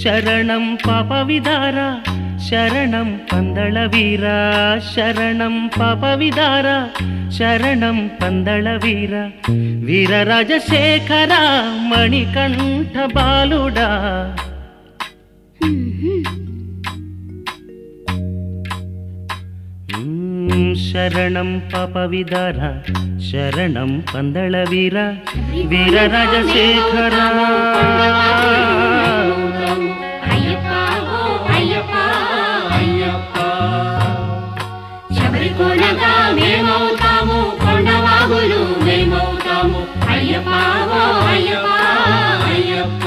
శరణం పాప విదార శరణం పందళ వీర శరణం పాప విదార శరణం పందళ వీర వీర రాజశేఖర మణికంఠ బాలుడా మ్మ్, శరణం పాప విదార శరణం పందళ వీర వీర రాజశేఖర అయ్యప్ప ఓ అయ్యప్ప అయ్యప్ప శబరి కొనగా మేమవుతాము కొండవాగులు మేమవుతాము అయ్యప్ప ఓ అయ్యప్ప అయ్యప్ప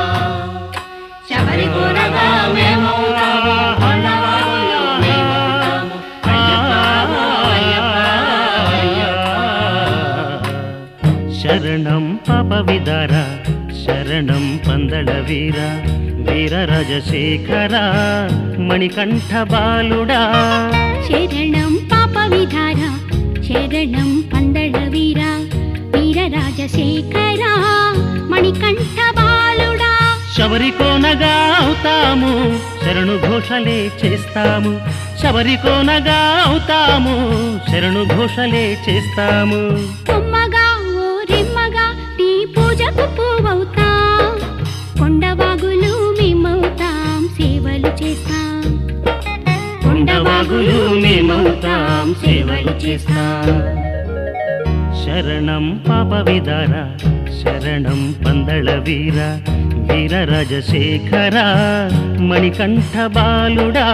శబరి కొనగా మేమవుతాము కొండవాగులు మేమవుతాము అయ్యప్ప ఓ అయ్యప్ప శరణం పాప విదార శరణం పందళ వీర వీర రాజశేఖర మణికంఠ బాలుడా శరణం పాప విధార శరణం పందళ వీర వీర రాజశేఖర మణికంఠ బాలుడా శబరి కోనగా అవుతాము శరణు ఘోషలే చేస్తాము శబరి కోనగా అవుతాము శరణు ఘోషలే చేస్తాము కొమ్మగా ఓ రెమ్మగా నీ పూజకు పువ్వవుతాం కొండవాగులు మేమవుతాం సేవలు చేస్తాం కొండవాగులు మేమవుతాం సేవలు చేస్తాం శరణం పాప విదార శరణం పందళ వీర వీర రాజశేఖర మణికంఠ బాలుడా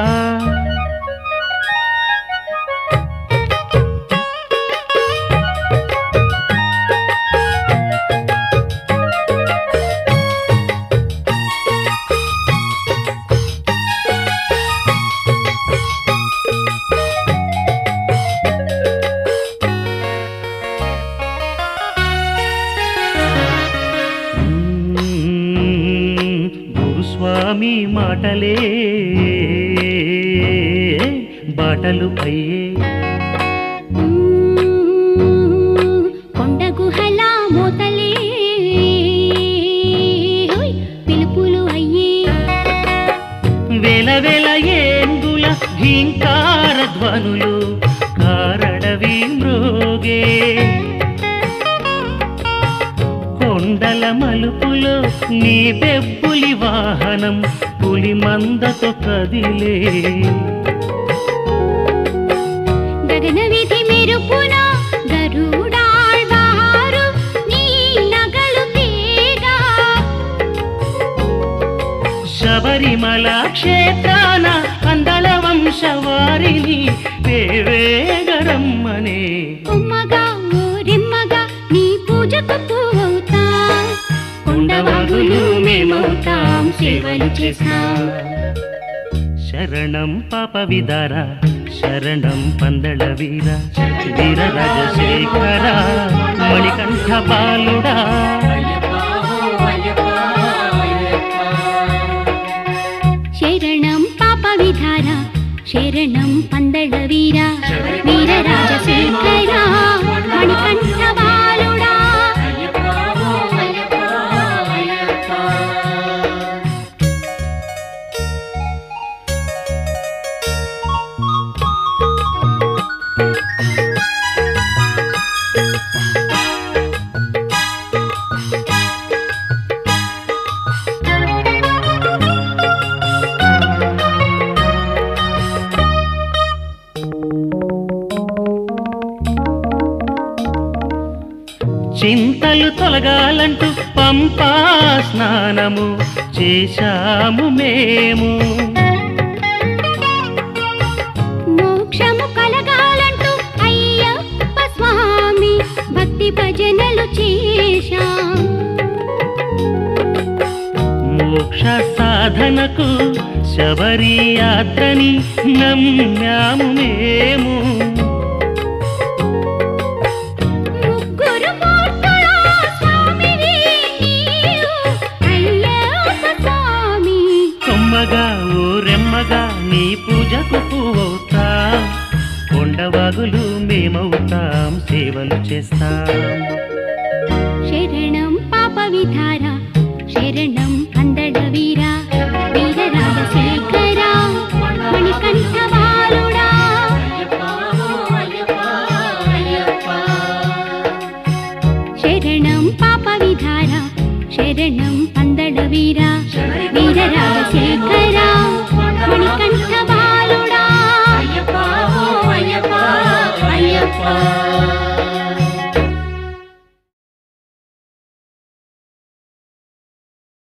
మ్మ్, గురుస్వామి మాటలే బాటలు అయ్యే కొండ గుహల మోతలే హోయ్, పిలుపులు అయ్యే వేల వేల ఏంగుల ఘీంకార ధ్వనులు కారడవి మ్రోగే కొండల మలుపులో నీ బెబ్బులి వాహనం పులి మందతో కదిలే గగన విధి మెరుపున గరుడాళ్వారు నీ నగలు తేగా శబరిమల క్షేత్రాన అందళ వంశవారిని వేవేగరమ్మనే కొమ్మగా ఓ రెమ్మగా నీ పూజకు పువ్వవుతా కొండవాగులు మేమవుతాం సేవలు చేస్తాం శరణం పాప విదార శరణం పందళ వీర వీర రాజశేఖర మణికంఠ బాలుడా శరణం పాప విధార శరణం పందళ వీర వీర రాజశేఖర మణికంఠ బాలుడా చింతలు తొలగాలంటూ పంపా స్నానము చేశాము మేము మోక్షము కలగాలంటూ అయ్యప్ప స్వామి భక్తి భజనలు చేశాం మోక్ష సాధనకు శబరి యాత్రని నమ్మాము మేము ముగ్గురు మూర్తుల స్వామివి నీవు, అయ్యప్ప స్వామి కొమ్మగా ఊరెమ్మగా నీ పూజకు పువ్వుతా కొండవాగులు మేమవుతాం సేవలు చేస్తాం శరణం పాప విధార శరణం అందడ వీర శరణం పందడ వీరా